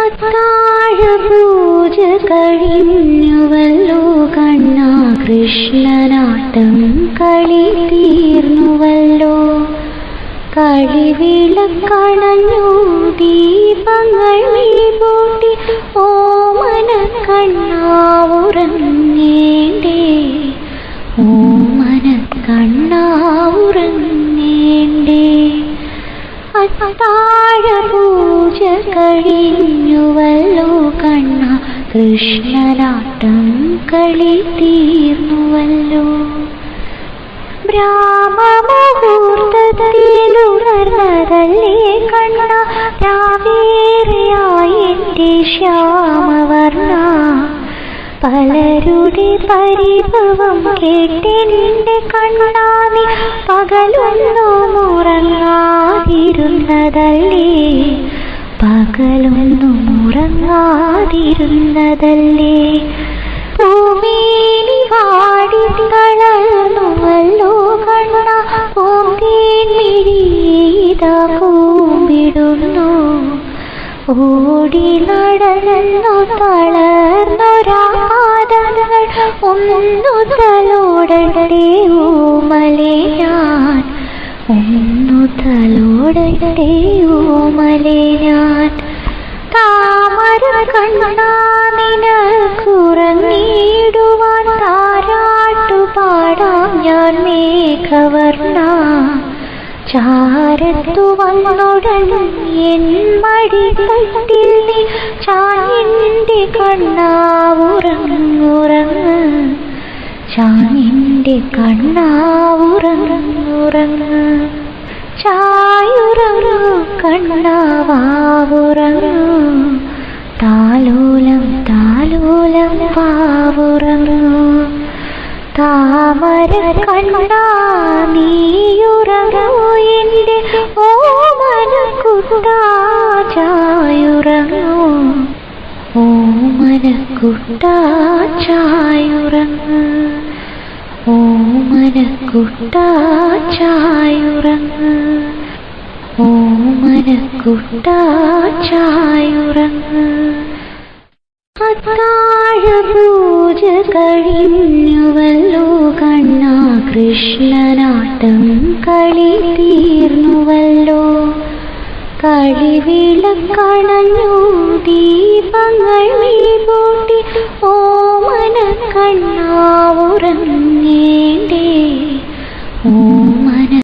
അത്താഴ പൂജ കഴിഞ്ഞുവല്ലോ കണ്ണ കൃഷ്ണനാട്ടം കളി തീർന്നുവല്ലോ കളിവിളക്കണഞ്ഞു ദീപങ്ങൾ പൂട്ടി ഓമന കണ്ണാവുറങ്ങേണ്ടേ ഓമന കണ്ണാവുറങ്ങേണ്ടേ അത്താഴ പൂജ കഴിഞ്ഞുവല്ലോ കണ്ണ കൃഷ്ണനാട്ടം കളി തീർന്നുവല്ലോ ബ്രാഹ്മമുഹൂർത്തത്തിലുണർന്നതല്ലേ കണ്ണ രാവേറെയായി എൻ്റെ ശ്യാമവർണ്ണ പലരുടെ പരിഭവം കേട്ടെന്റെ കണ്ണാവി പകലൊന്നും ഉറങ്ങാതിരുന്നതല്ലേ പകലൊന്നും ഉറങ്ങാതിരുന്നതല്ലേ ഭൂമിയിലി വാടി കളർന്നുവല്ലോ കണ്ണ പൂന്തേൻ മിഴിയിതാ കൂമ്പിടുന്നു ഓടി നടന്നു തളർന്നൊരാദങ്ങൾ ഒന്നു തലോടട്ടെ ഓമലെ ഞാൻ ഒന്നു തലോടട്ടെ ഓമലെ ഞാൻ താമര കണ്ണാനിനക്കുറങ്ങിടുവാൻ താരാട്ടു പാടാം ഞാൻ മേഘവർണ്ണ ചാരത്തു വന്നുടൻ എൻ മടിത്തട്ടിൽ നീ ചാഞ്ഞിൻ്റെ കണ്ണാവുറങ്ങുറങ്ങ് ചാഞ്ഞിൻ്റെ കണ്ണാവുറങ്ങുറങ്ങ് ചായുറങ്ങു കണ്ണാവാവുറങ്ങു താലോലം താലോലം വാവുറങ്ങു താമര കണ്ണാ നീയുറങ്ങൂ എൻ്റെ ഓമന കുട്ടാ ചായുറങ്ങൂ ഓമന കുട്ടാ ചായുറങ്ങ് ഓമന കുട്ടാ ചായുറങ്ങ് ഓമന കുട്ടാ ചായുറങ്ങ് അത്താഴ പൂജ കഴിഞ്ഞുവല്ലോ കണ്ണ കൃഷ്ണനാട്ടം കളി തീർന്നുവല്ലോ കളിവിളക്കണഞ്ഞു ദീപങ്ങൾ പൂട്ടി ഓമന കണ്ണാവുറങ്ങേണ്ടേ ഓമന